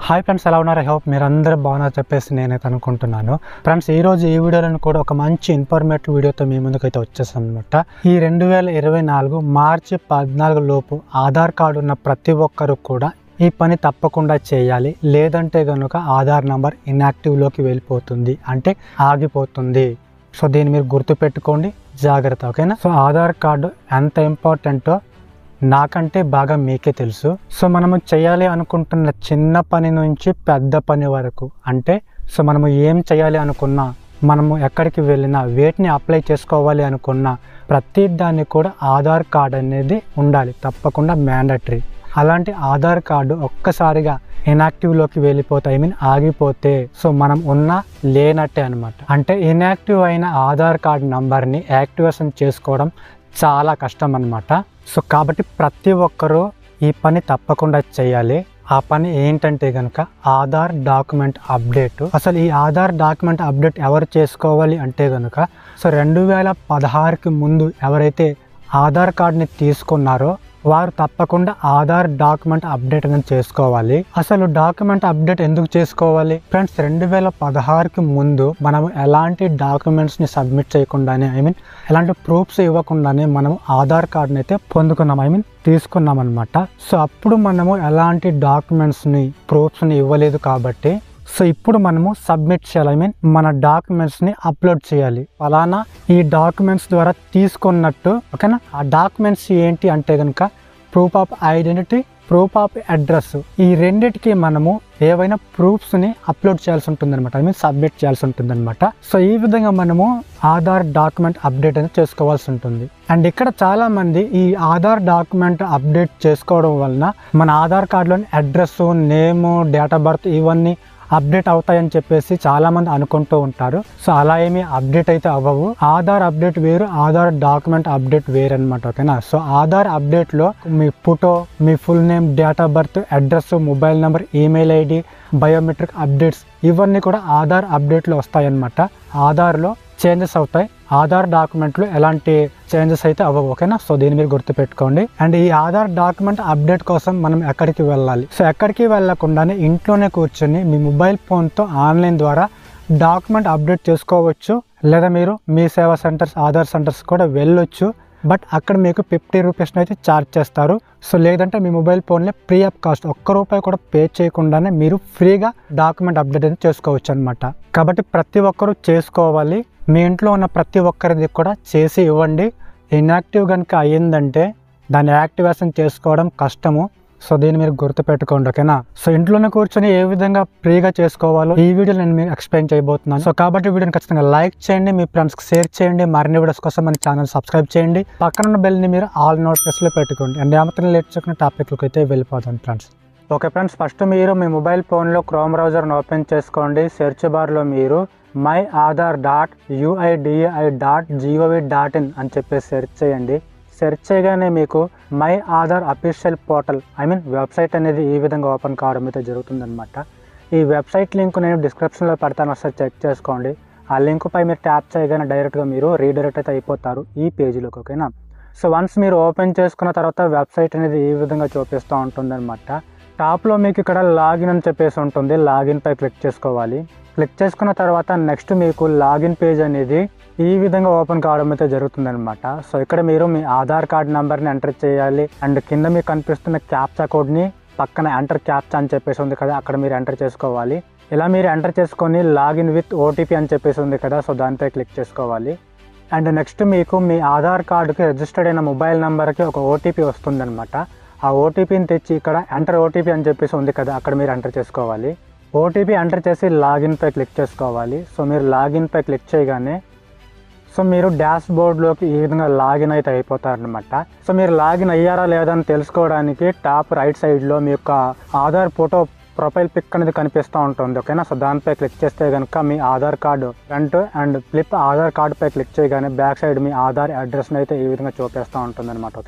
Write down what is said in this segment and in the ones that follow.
hi friends ఎలా ఉన్నారు I hope మీరు అందరూ బాగున్నారు చెప్పేసి నేనైతే అనుకుంటున్నాను ఫ్రెండ్స్ ఈ రోజు ఈ వీడియోలను కూడా ఒక మంచి ఇన్ఫర్మేటివ్ వీడియోతో మీ ముందుకు అయితే వచ్చేసాను అనమాట ఈ రెండు వేల ఇరవై నాలుగు మార్చి పద్నాలుగు లోపు ఆధార్ కార్డు ఉన్న ప్రతి ఒక్కరు కూడా ఈ పని తప్పకుండా చేయాలి లేదంటే కనుక ఆధార్ నంబర్ ఇన్యాక్టివ్లోకి వెళ్ళిపోతుంది అంటే ఆగిపోతుంది సో దీన్ని మీరు గుర్తుపెట్టుకోండి జాగ్రత్త ఓకేనా సో ఆధార్ కార్డు ఎంత ఇంపార్టెంటో నాకంటే బాగా మీకే తెలుసు సో మనము చేయాలి అనుకుంటున్న చిన్న పని నుంచి పెద్ద పని వరకు అంటే సో మనము ఏం చేయాలి అనుకున్నా మనము ఎక్కడికి వెళ్ళినా వేటిని అప్లై చేసుకోవాలి అనుకున్నా ప్రతి దాన్ని కూడా ఆధార్ కార్డ్ అనేది ఉండాలి తప్పకుండా మ్యాండటరీ అలాంటి ఆధార్ కార్డు ఒక్కసారిగా ఇనాక్టివ్లోకి వెళ్ళిపోతే ఐ మీన్ ఆగిపోతే సో మనం ఉన్నా లేనట్టే అనమాట అంటే ఇన్యాక్టివ్ అయిన ఆధార్ కార్డ్ నంబర్ని యాక్టివేషన్ చేసుకోవడం చాలా కష్టం అన్నమాట సో కాబట్టి ప్రతి ఒక్కరూ ఈ పని తప్పకుండా చేయాలి ఆ పని ఏంటంటే కనుక ఆధార్ డాక్యుమెంట్ అప్డేట్ అసలు ఈ ఆధార్ డాక్యుమెంట్ అప్డేట్ ఎవరు చేసుకోవాలి అంటే కనుక సో రెండు వేల పదహారుకి ముందు ఎవరైతే ఆధార్ కార్డ్ని తీసుకున్నారో వారు తప్పకుండా ఆధార్ డాక్యుమెంట్ అప్డేట్ అనేది చేసుకోవాలి అసలు డాక్యుమెంట్ అప్డేట్ ఎందుకు చేసుకోవాలి ఫ్రెండ్స్ రెండు వేల పదహారుకి ముందు మనం ఎలాంటి డాక్యుమెంట్స్ని సబ్మిట్ చేయకుండానే ఐ మీన్ ఎలాంటి ప్రూఫ్స్ ఇవ్వకుండానే మనం ఆధార్ కార్డ్ని అయితే పొందుకున్నాం ఐ మీన్ తీసుకున్నాం అనమాట సో అప్పుడు మనము ఎలాంటి డాక్యుమెంట్స్ని ప్రూఫ్స్ని ఇవ్వలేదు కాబట్టి సో ఇప్పుడు మనము సబ్మిట్ చేయాలి ఐ మీన్ మన డాక్యుమెంట్స్ని అప్లోడ్ చేయాలి ఫలానా ఈ డాక్యుమెంట్స్ ద్వారా తీసుకున్నట్టు ఓకేనా ఆ డాక్యుమెంట్స్ ఏంటి అంటే కనుక proof of identity proof of address ఈ రెండిటికి మనము ఏవైనా ప్రూఫ్స్ని అప్లోడ్ చేయాల్సి ఉంటుంది అనమాట ఐ మీన్ సబ్మిట్ చేయాల్సి ఉంటుంది అనమాట సో ఈ విధంగా మనము ఆధార్ డాక్యుమెంట్ అప్డేట్ అనేది చేసుకోవాల్సి ఉంటుంది అండ్ ఇక్కడ చాలా మంది ఈ ఆధార్ డాక్యుమెంట్ అప్డేట్ చేసుకోవడం వలన మన ఆధార్ కార్డులోని address name date of birth ఇవన్నీ అప్డేట్ అవుతాయని చెప్పేసి చాలా మంది అనుకుంటూ ఉంటారు సో అలా ఏమీ అప్డేట్ అయితే అవ్వవు ఆధార్ అప్డేట్ వేరు ఆధార్ డాక్యుమెంట్ అప్డేట్ వేరు అనమాట ఓకేనా సో ఆధార్ అప్డేట్ లో మీ ఫోటో మీ full name date of birth address mobile number email ID biometric updates ఇవన్నీ కూడా ఆధార్ అప్డేట్లో వస్తాయన్నమాట ఆధార్లో చేంజెస్ అవుతాయి ఆధార్ డాక్యుమెంట్లో ఎలాంటి చేంజెస్ అయితే అవ్వవు ఓకేనా సో దీన్ని మీరు గుర్తుపెట్టుకోండి అండ్ ఈ ఆధార్ డాక్యుమెంట్ అప్డేట్ కోసం మనం ఎక్కడికి వెళ్ళాలి సో ఎక్కడికి వెళ్ళకుండానే ఇంట్లోనే కూర్చొని మీ మొబైల్ ఫోన్తో ఆన్లైన్ ద్వారా డాక్యుమెంట్ అప్డేట్ చేసుకోవచ్చు లేదా మీరు మీ సేవా సెంటర్స్ ఆధార్ సెంటర్స్ కూడా వెళ్ళొచ్చు బట్ అక్కడ మీకు ఫిఫ్టీ రూపీస్ని అయితే ఛార్జ్ చేస్తారు సో లేదంటే మీ మొబైల్ ఫోన్లో ఫ్రీ ఆఫ్ కాస్ట్ ఒక్క రూపాయి కూడా పే చేయకుండానే మీరు ఫ్రీగా డాక్యుమెంట్ అప్డేట్ అనేది చేసుకోవచ్చు అనమాట కాబట్టి ప్రతి ఒక్కరూ చేసుకోవాలి మీ ఇంట్లో ఉన్న ప్రతి ఒక్కరిది కూడా చేసి ఇవ్వండి ఇన్యాక్టివ్ కనుక అయ్యిందంటే దాన్ని యాక్టివేషన్ చేసుకోవడం కష్టము సో దీన్ని మీరు గుర్తుపెట్టుకోండి ఓకేనా సో ఇంట్లోనే కూర్చొని ఏ విధంగా ఫ్రీగా చేసుకోవాలో ఈ వీడియో నేను మీకు ఎక్స్ప్లెయిన్ చేయబోతున్నాను సో కాబట్టి వీడియోని ఖచ్చితంగా లైక్ చేయండి మీ ఫ్రెండ్స్కి షేర్ చేయండి మరిన్ని వీడియోస్ కోసం మన ఛానల్ సబ్స్క్రైబ్ చేయండి పక్కన ఉన్న బెల్ని మీరు ఆల్ నోటిఫికేషన్లో పెట్టుకోండి అండ్ ఏమాత్రం లేట్ చేయకుండా టాపిక్లకు అయితే వెళ్ళిపోతాను ఫ్రెండ్స్ ఓకే ఫ్రెండ్స్ ఫస్ట్ మీరు మీ మొబైల్ ఫోన్లో క్రోమ్ బ్రౌజర్ని ఓపెన్ చేసుకోండి సెర్చ్ బార్లో మీరు my Aadhaar dot UIDI dot GOV dot in అని చెప్పేసి సెర్చ్ చేయండి సెర్చ్ చేయగానే మీకు my Aadhaar official portal I mean website అనేది ఈ విధంగా ఓపెన్ కావడం అయితే జరుగుతుందన్నమాట ఈ వెబ్సైట్ లింక్ నేను డిస్క్రిప్షన్లో పెడతాను ఒకసారి చెక్ చేసుకోండి ఆ లింక్ పై మీరు ట్యాప్ చేయగానే డైరెక్ట్గా మీరు రీడైరెక్ట్ అయితే అయిపోతారు ఈ పేజీలోకి ఓకేనా సో వన్స్ మీరు ఓపెన్ చేసుకున్న తర్వాత వెబ్సైట్ అనేది ఈ విధంగా చూపిస్తూ ఉంటుందన్నమాట టాప్లో మీకు ఇక్కడ లాగిన్ అని చెప్పేసి ఉంటుంది లాగిన్ పై క్లిక్ చేసుకోవాలి క్లిక్ చేసుకున్న తర్వాత నెక్స్ట్ మీకు లాగిన్ పేజ్ అనేది ఈ విధంగా ఓపెన్ కావడం అయితే జరుగుతుందన్నమాట సో ఇక్కడ మీరు మీ ఆధార్ కార్డ్ నెంబర్ని ఎంటర్ చేయాలి అండ్ కింద మీకు కనిపిస్తున్న క్యాప్చా కోడ్ని పక్కన ఎంటర్ క్యాప్చా అని చెప్పేసి ఉంది కదా అక్కడ మీరు ఎంటర్ చేసుకోవాలి ఇలా మీరు ఎంటర్ చేసుకొని లాగిన్ విత్ ఓటీపీ అని చెప్పేసి ఉంది కదా సో దానిపై క్లిక్ చేసుకోవాలి అండ్ నెక్స్ట్ మీకు మీ ఆధార్ కార్డుకి రిజిస్టర్డ్ అయిన మొబైల్ నెంబర్కి ఒక ఓటీపీ వస్తుందన్నమాట ఆ ఓటీపీని తెచ్చి ఇక్కడ ఎంటర్ ఓటీపీ అని చెప్పేసి ఉంది కదా అక్కడ మీరు ఎంటర్ చేసుకోవాలి ఓటీపీ ఎంటర్ చేసి లాగిన్ పై క్లిక్ చేసుకోవాలి సో మీరు లాగిన్ పై క్లిక్ చేయగానే సో మీరు డాష్ బోర్డ్లోకి ఈ విధంగా లాగిన్ అయితే అయిపోతారనమాట సో మీరు లాగిన్ అయ్యారా లేదా అని తెలుసుకోవడానికి టాప్ రైట్ సైడ్లో మీ యొక్క ఆధార్ ఫోటో ప్రొఫైల్ పిక్ అనేది కనిపిస్తూ ఉంటుంది ఓకేనా సో దానిపై క్లిక్ చేస్తే కనుక మీ Aadhaar card front and flip Aadhaar card పై క్లిక్ చేయగానే బ్యాక్ సైడ్ మీ ఆధార్ అడ్రస్ని అయితే ఈ విధంగా చూపిస్తూ ఉంటుంది అనమాట ఓకేనా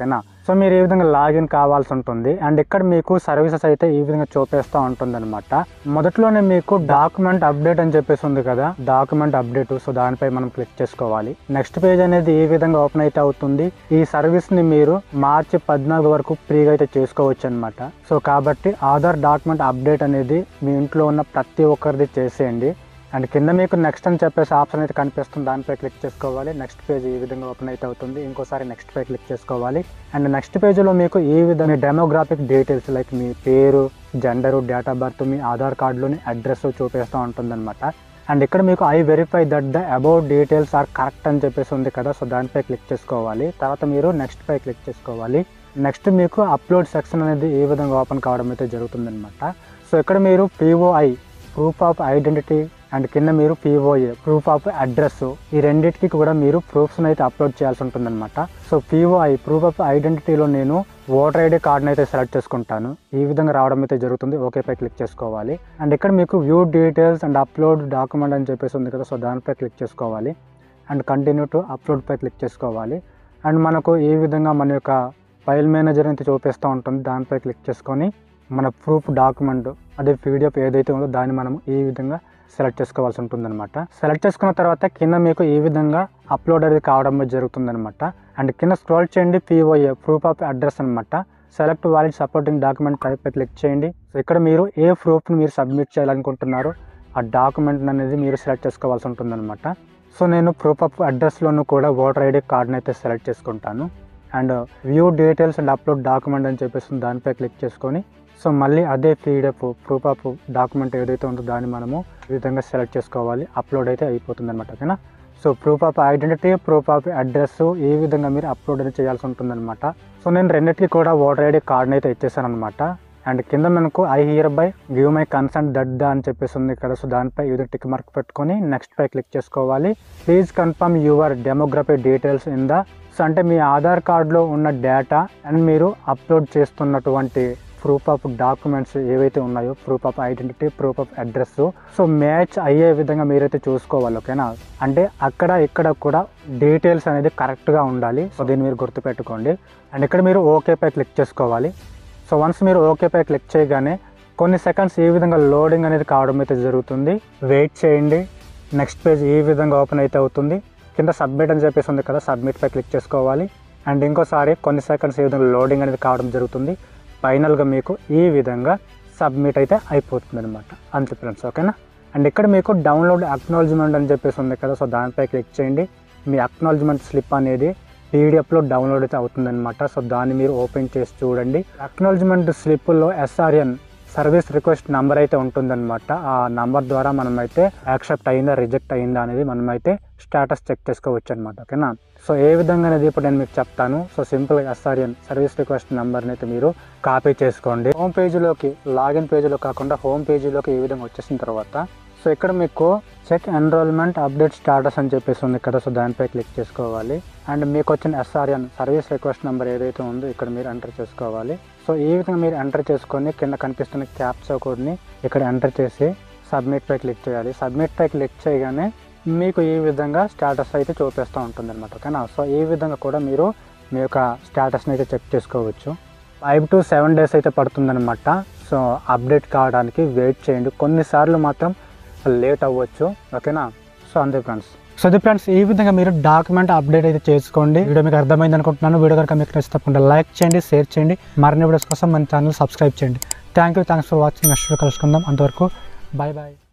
సో మీరు ఈ విధంగా లాగిన్ కావాల్సి ఉంటుంది అండ్ ఇక్కడ మీకు సర్వీసెస్ అయితే ఈ విధంగా చూపిస్తూ ఉంటుంది అనమాట మొదట్లోనే మీకు డాక్యుమెంట్ అప్డేట్ అని చెప్పేసి ఉంది కదా డాక్యుమెంట్ అప్డేట్ సో దానిపై మనం క్లిక్ చేసుకోవాలి నెక్స్ట్ పేజ్ అనేది ఈ విధంగా ఓపెన్ అయితే అవుతుంది ఈ సర్వీస్ ని మీరు మార్చి పద్నాలుగు వరకు ఫ్రీగా అయితే చేసుకోవచ్చు అనమాట సో కాబట్టి ఆధార్ డాక్యుమెంట్ అప్డేట్ అనేది మీ ఇంట్లో ఉన్న ప్రతి ఒక్కరిది చేసేయండి అండ్ కింద మీకు నెక్స్ట్ అని చెప్పేసి ఆప్షన్ అయితే కనిపిస్తుంది దానిపై క్లిక్ చేసుకోవాలి నెక్స్ట్ పేజ్ ఈ విధంగా ఓపెన్ అయితే అవుతుంది ఇంకోసారి నెక్స్ట్ పై క్లిక్ చేసుకోవాలి అండ్ నెక్స్ట్ పేజ్లో మీకు ఈ విధంగా డెమోగ్రాఫిక్ డీటెయిల్స్ లైక్ మీ పేరు జెండరు డేట్ ఆఫ్ బర్త్ మీ ఆధార్ కార్డులోని అడ్రస్ చూపిస్తూ ఉంటుందన్నమాట అండ్ ఇక్కడ మీకు I verify that the about details are correct అని చెప్పేసి ఉంది కదా సో దానిపై క్లిక్ చేసుకోవాలి తర్వాత మీరు నెక్స్ట్ పై క్లిక్ చేసుకోవాలి నెక్స్ట్ మీకు అప్లోడ్ సెక్షన్ అనేది ఈ విధంగా ఓపెన్ కావడం అయితే జరుగుతుందన్నమాట సో ఇక్కడ మీరు POI proof of identity and కింద మీరు పిఓఏ ప్రూఫ్ ఆఫ్ అడ్రస్ ఈ రెండింటికి కూడా మీరు ప్రూఫ్స్ అయితే అప్లోడ్ చేయాల్సి ఉంటుందన్నమాట సో పిఓఐ ప్రూఫ్ ఆఫ్ ఐడెంటిటీలో నేను ఓటర్ ఐడి కార్డ్ని అయితే సెలెక్ట్ చేసుకుంటాను ఈ విధంగా రావడం అయితే జరుగుతుంది ఓకే పై క్లిక్ చేసుకోవాలి అండ్ ఇక్కడ మీకు view details and upload document అని చెప్పేసి ఉంది కదా సో దానిపై క్లిక్ చేసుకోవాలి అండ్ కంటిన్యూ టు అప్లోడ్ పై క్లిక్ చేసుకోవాలి అండ్ మనకు ఈ విధంగా మన యొక్క ఫైల్ మేనేజర్ అయితే చూపిస్తూ ఉంటుంది దానిపై క్లిక్ చేసుకొని మన ప్రూఫ్ డాక్యుమెంట్ అదే పీడిఎఫ్ ఏదైతే ఉందో దాన్ని మనం ఈ విధంగా సెలెక్ట్ చేసుకోవాల్సి ఉంటుందన్నమాట సెలెక్ట్ చేసుకున్న తర్వాత కింద మీకు ఈ విధంగా అప్లోడ్ అనేది కావడం జరుగుతుందన్నమాట అండ్ కింద స్క్రోల్ చేయండి పిఓఏ ప్రూఫ్ ఆఫ్ అడ్రస్ అనమాట select valid supporting document type పై క్లిక్ చేయండి సో ఇక్కడ మీరు ఏ ప్రూఫ్ని మీరు సబ్మిట్ చేయాలనుకుంటున్నారో ఆ డాక్యుమెంట్ అనేది మీరు సెలెక్ట్ చేసుకోవాల్సి ఉంటుందన్నమాట సో నేను ప్రూఫ్ ఆఫ్ అడ్రస్లోనూ కూడా ఓటర్ ఐడి కార్డ్ని అయితే సెలెక్ట్ చేసుకుంటాను and view details and upload document అని చెప్పేసి దానిపై క్లిక్ చేసుకొని సో మళ్ళీ అదే పీడిఎఫ్ ప్రూఫ్ ఆఫ్ డాక్యుమెంట్ ఏదైతే ఉందో దాన్ని మనము ఈ విధంగా సెలెక్ట్ చేసుకోవాలి అప్లోడ్ అయితే అయిపోతుంది అనమాట ఓకేనా so proof of identity proof of address ఈ విధంగా మీరు అప్లోడ్ అనేది చేయాల్సి ఉంటుందన్నమాట సో నేను రెండింటికి కూడా ఓటర్ ఐడి కార్డ్ని అయితే ఇచ్చేసాను అనమాట అండ్ కింద మనకు I hereby give my concern that the అని చెప్పేసి ఉంది కదా సో దానిపై ఇది టిక్ మార్క్ పెట్టుకొని నెక్స్ట్ పై క్లిక్ చేసుకోవాలి please confirm your demography details in the so అంటే మీ ఆధార్ కార్డులో ఉన్న డేటా అండ్ మీరు అప్లోడ్ చేస్తున్నటువంటి ప్రూఫ్ ఆఫ్ డాక్యుమెంట్స్ ఏవైతే ఉన్నాయో proof of identity proof of address so match అయ్యే విధంగా మీరైతే చూసుకోవాలి ఓకేనా అంటే అక్కడ ఇక్కడ కూడా డీటెయిల్స్ అనేది కరెక్ట్గా ఉండాలి సో దీన్ని మీరు గుర్తుపెట్టుకోండి అండ్ ఇక్కడ మీరు ఓకే పై క్లిక్ చేసుకోవాలి సో వన్స్ మీరు ఓకే పై క్లిక్ చేయగానే కొన్ని సెకండ్స్ ఈ విధంగా లోడింగ్ అనేది కావడం అయితే జరుగుతుంది వెయిట్ చేయండి నెక్స్ట్ పేజ్ ఈ విధంగా ఓపెన్ అయితే అవుతుంది కింద సబ్మిట్ అని చెప్పేసి ఉంది కదా సబ్మిట్ పై క్లిక్ చేసుకోవాలి అండ్ ఇంకోసారి కొన్ని సెకండ్స్ ఈ విధంగా లోడింగ్ అనేది కావడం జరుగుతుంది ఫైనల్గా మీకు ఈ విధంగా సబ్మిట్ అయితే అయిపోతుంది అనమాట అంతే ఫ్రెండ్స్ ఓకేనా అండ్ ఇక్కడ మీకు డౌన్లోడ్ అక్నాలజ్మెంట్ అని చెప్పేసి ఉంది కదా సో దానిపై క్లిక్ చేయండి మీ అక్నాలజ్మెంట్ స్లిప్ అనేది పీడిఎఫ్లో డౌన్లోడ్ అయితే అవుతుందన్నమాట సో దాన్ని మీరు ఓపెన్ చేసి చూడండి అక్నాలజ్మెంట్ స్లిప్లో ఎస్ఆర్ఎన్ సర్వీస్ రిక్వెస్ట్ నెంబర్ అయితే ఉంటుందన్నమాట ఆ నెంబర్ ద్వారా మనం అయితే యాక్సెప్ట్ అయిందా రిజెక్ట్ అయిందా అనేది మనం అయితే స్టేటస్ చెక్ చేసుకోవచ్చు అనమాట ఓకేనా సో ఏ విధంగా అనేది ఇప్పుడు నేను మీకు చెప్తాను so simple SRN service request నెంబర్ని అయితే మీరు కాపీ చేసుకోండి హోమ్ పేజీలోకి లాగిన్ పేజీలో కాకుండా హోమ్ పేజీలోకి ఈ విధంగా వచ్చేసిన తర్వాత సో ఇక్కడ మీకు చెక్ ఎన్రోల్మెంట్ అప్డేట్ స్టాటస్ అని చెప్పేసి ఉంది కదా సో దానిపై క్లిక్ చేసుకోవాలి అండ్ మీకు వచ్చిన ఎస్ఆర్ఎన్ సర్వీస్ రిక్వెస్ట్ నెంబర్ ఏదైతే ఉందో ఇక్కడ మీరు ఎంటర్ చేసుకోవాలి సో ఈ విధంగా మీరు ఎంటర్ చేసుకొని కింద కనిపిస్తున్న క్యాప్చా కోడ్ని ఇక్కడ ఎంటర్ చేసి సబ్మిట్ పై క్లిక్ చేయాలి సబ్మిట్ పై క్లిక్ చేయగానే మీకు ఈ విధంగా స్టేటస్ అయితే చూపిస్తూ ఉంటుంది అనమాట ఓకేనా సో ఈ విధంగా కూడా మీరు మీ యొక్క స్టేటస్ని అయితే చెక్ చేసుకోవచ్చు ఫైవ్ టు సెవెన్ డేస్ అయితే పడుతుందన్నమాట సో అప్డేట్ కావడానికి వెయిట్ చేయండి కొన్నిసార్లు మాత్రం లేట్ అవ్వచ్చు ఓకేనా సో అంతే ఫ్రెండ్స్ సో అది ఫ్రెండ్స్ ఈ విధంగా మీరు డాక్యుమెంట్ అప్డేట్ అయితే చేసుకోండి వీడియో మీకు అర్థమైంది అనుకుంటున్నాను వీడియో కనుక మీకు నచ్చితే తప్పకుండా లైక్ చేయండి షేర్ చేయండి మరిన్ని వీడియోస్ కోసం మన ఛానల్ సబ్స్క్రైబ్ చేయండి thank you thanks for watching next కలుసుకుందాం అంతవరకు బాయ్ బాయ్